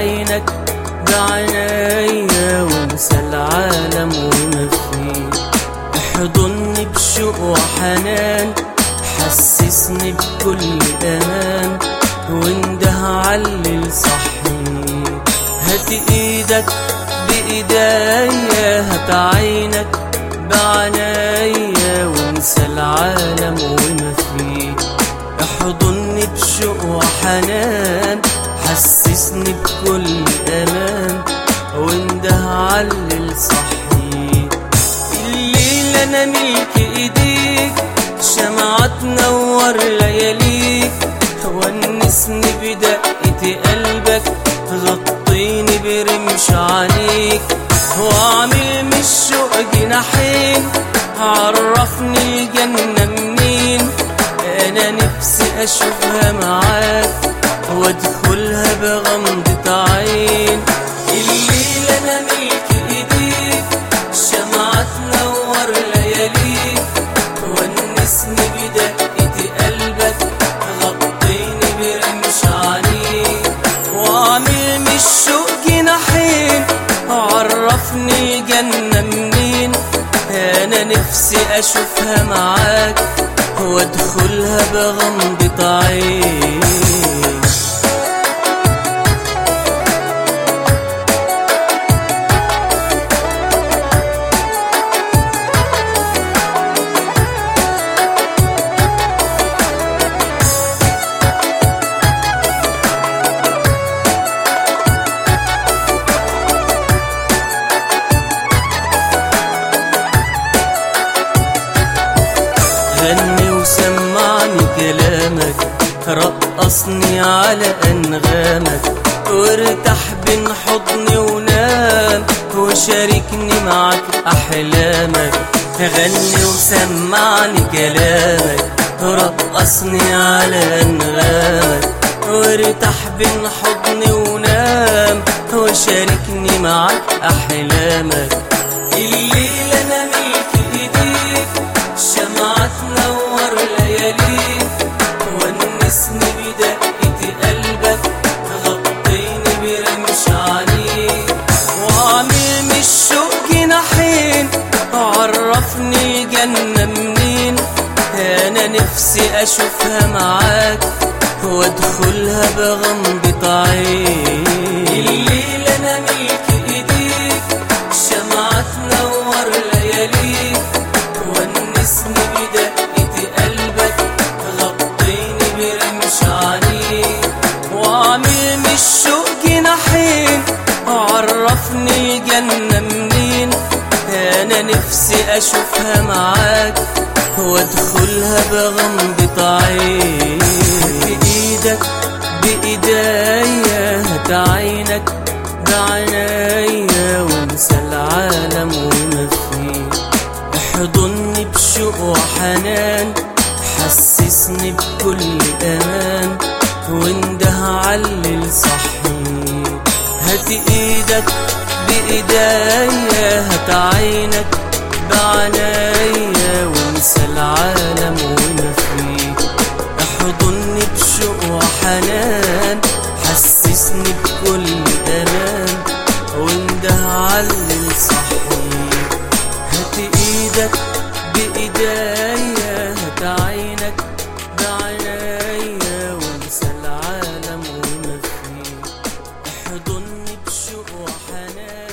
عينك بعناية وانسى العالم وما فيه احضني بشوق وحنان حسسني بكل امان وانده علل صحي هات ايدك بايديا هات عينك بعناية وانسى العالم وما فيه احضني بشوق وحنان حسسني بكل امان وانده علل صحي الليل انا ملك ايديك شمعة تنور لياليك ونسني بدقة قلبك غطيني برمش عينيك واعمل من الشوق جناحين عرفني الجنة منين انا نفسي اشوفها معاك وادخلها بغمضة عين الليل انا ملك ايديك شمعة تنور لياليك ونسني بدقة قلبك غطيني برمش عينيك واعمل من الشوق جناحين عرفني الجنة منين انا نفسي اشوفها معاك وادخلها بغمضة عين غني وسمعني كلامك رقصني على انغامك وارتاح بين حضني ونام وشاركني معك احلامك غني وسمعني كلامك رقصني على انغامك وارتاح بين حضني ونام وشاركني معك احلامك الليل انا ملك ايديك شمعة تنور لياليك ونسني بدقة قلبك غطيني برمش عينيك واعمل من الشوق جناحين عرفني الجنة منين انا نفسي اشوفها معاك وادخلها بغمضة عين الليل انا ملك ايديك شمعة تنور لياليك ونسني بدقة قلبك غطيني برمش عينيك واعمل من الشوق جناحين عرفني الجنة منين انا نفسي اشوفها معاك وادخلها بغمضة عين بايدك بايديا هات عينك بعناية وانسى العالم وما فيه احضني بشوق وحنان حسسني بكل امان وانده علل صحي هات ايدك بايديا هات عينك بعناية وانسى العالم وما فيه احضني بشوق وحنان حسسني بكل امان وانده علل صحي هات ايدك بايديا هات عينك بعناية وانسى العالم وما فيه احضني بشوق وحنان